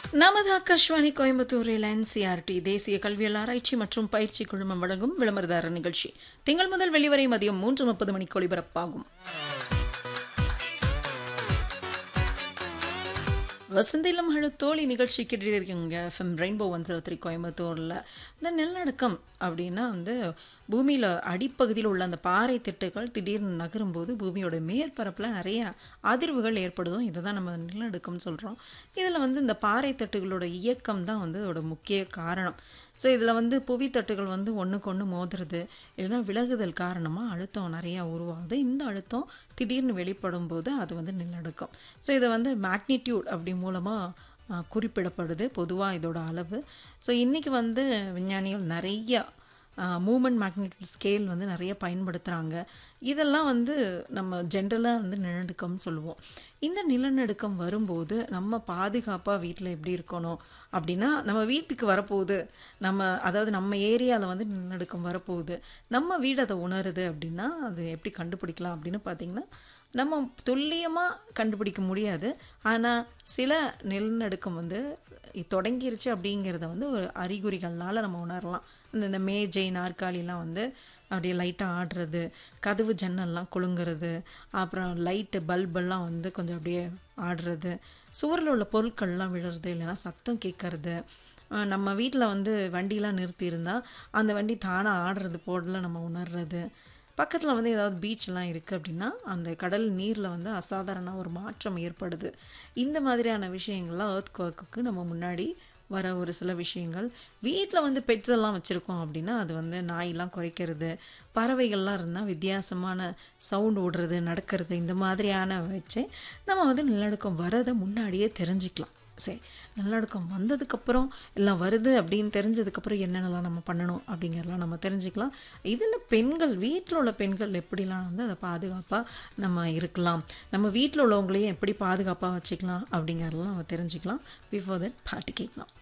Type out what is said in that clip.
நமது ஆகாஷ்வாணி கோயம்புத்தூரில் என்சிஆர்டி தேசிய கல்வியல் ஆராய்ச்சி மற்றும் பயிற்சி குழுமம் வழங்கும் விளம்பரதார நிகழ்ச்சி திங்கள் முதல் வெளிவரை மதியம் மூன்று முப்பது மணிக்கு ஒளிபரப்பாகும் வசந்திலம் ஹழு தோழி நிகழ்ச்சி கேட்டுருக்கீங்க FM Rainbow one zero three கோயம்புத்தூரில் இந்த நிலநடுக்கம் அப்படின்னா வந்து பூமியில் அடிப்பகுதியில் உள்ள அந்த பாறை திட்டுகள் திடீர்னு நகரும்போது பூமியோட மேற்பரப்பில் நிறைய அதிர்வுகள் ஏற்படுதும் இதை தான் நம்ம நிலநடுக்கம்னு சொல்கிறோம் இதில் வந்து இந்த பாறை தட்டுகளோட இயக்கம் தான் வந்து அதோட முக்கிய காரணம் ஸோ இதில் வந்து புவித்தட்டுகள் வந்து ஒன்றுக்கு ஒன்று மோதுறது இல்லைன்னா விலகுதல் காரணமாக அழுத்தம் நிறையா உருவாகுது இந்த அழுத்தம் திடீர்னு வெளிப்படும் போது அது வந்து நிலநடுக்கம் ஸோ இதை வந்து மேக்னிடியூட் அப்படி மூலமாக குறிப்பிடப்படுது பொதுவாக இதோட அளவு ஸோ இன்றைக்கி வந்து விஞ்ஞானிகள் நிறைய மூமெண்ட் மேக்னெட்டிக் ஸ்கேல் வந்து நிறைய பயன்படுத்துகிறாங்க இதெல்லாம் வந்து நம்ம ஜென்ரலாக வந்து நிலநடுக்கம்னு சொல்லுவோம் இந்த நிலநடுக்கம் வரும்போது நம்ம பாதுகாப்பாக வீட்டில் எப்படி இருக்கணும் அப்படின்னா நம்ம வீட்டுக்கு வரப்போகுது நம்ம அதாவது நம்ம ஏரியாவில் வந்து நிலநடுக்கம் வரப்போகுது நம்ம வீடு அதை உணருது அப்படின்னா அது எப்படி கண்டுபிடிக்கலாம் அப்படின்னு பார்த்திங்கன்னா நம்ம துல்லியமாக கண்டுபிடிக்க முடியாது ஆனால் சில நிலநடுக்கம் வந்து தொடங்கிருச்சு அப்படிங்கிறத வந்து ஒரு அறிகுறிகள்னால நம்ம உணரலாம் இந்த இந்த மேஜை நாற்காலிலாம் வந்து அப்படியே லைட்டாக ஆடுறது கதவு ஜன்னல்லாம் குலுங்குறது அப்புறம் லைட்டு பல்பெல்லாம் வந்து கொஞ்சம் அப்படியே ஆடுறது சுவரில் உள்ள பொருட்கள்லாம் விழுறது இல்லைன்னா சத்தம் கேட்கறது நம்ம வீட்டில் வந்து வண்டிலாம் நிறுத்தியிருந்தால் அந்த வண்டி தானாக ஆடுறது போடல நம்ம உணர்றது பக்கத்தில் வந்து ஏதாவது பீச்லாம் இருக்குது அப்படின்னா அந்த கடல் நீரில் வந்து அசாதாரண ஒரு மாற்றம் ஏற்படுது இந்த மாதிரியான விஷயங்கள்லாம் ஏர்த் ஒர்க்குக்கு நம்ம முன்னாடி வர ஒரு சில விஷயங்கள் வீட்டில் வந்து பெட்ஸ் எல்லாம் வச்சுருக்கோம் அப்படின்னா அது வந்து நாயெல்லாம் குறைக்கிறது பறவைகள்லாம் இருந்தால் வித்தியாசமான சவுண்ட் ஓடுறது நடக்கிறது இந்த மாதிரியான வச்சு நம்ம வந்து நிலநடுக்கம் வரதை முன்னாடியே தெரிஞ்சுக்கலாம் சரி நிலநடுக்கம் வந்ததுக்கப்புறம் எல்லாம் வருது அப்படின்னு தெரிஞ்சதுக்கப்புறம் என்னென்னலாம் நம்ம பண்ணணும் அப்படிங்கிறலாம் நம்ம தெரிஞ்சுக்கலாம் இதில் பெண்கள் வீட்டில் உள்ள பெண்கள் எப்படிலாம் வந்து அதை பாதுகாப்பாக நம்ம இருக்கலாம் நம்ம வீட்டில் உள்ளவங்களையும் எப்படி பாதுகாப்பாக வச்சுக்கலாம் அப்படிங்கிறதெல்லாம் நம்ம தெரிஞ்சுக்கலாம் பிஃபோர் தட் பாட்டு கேட்கலாம்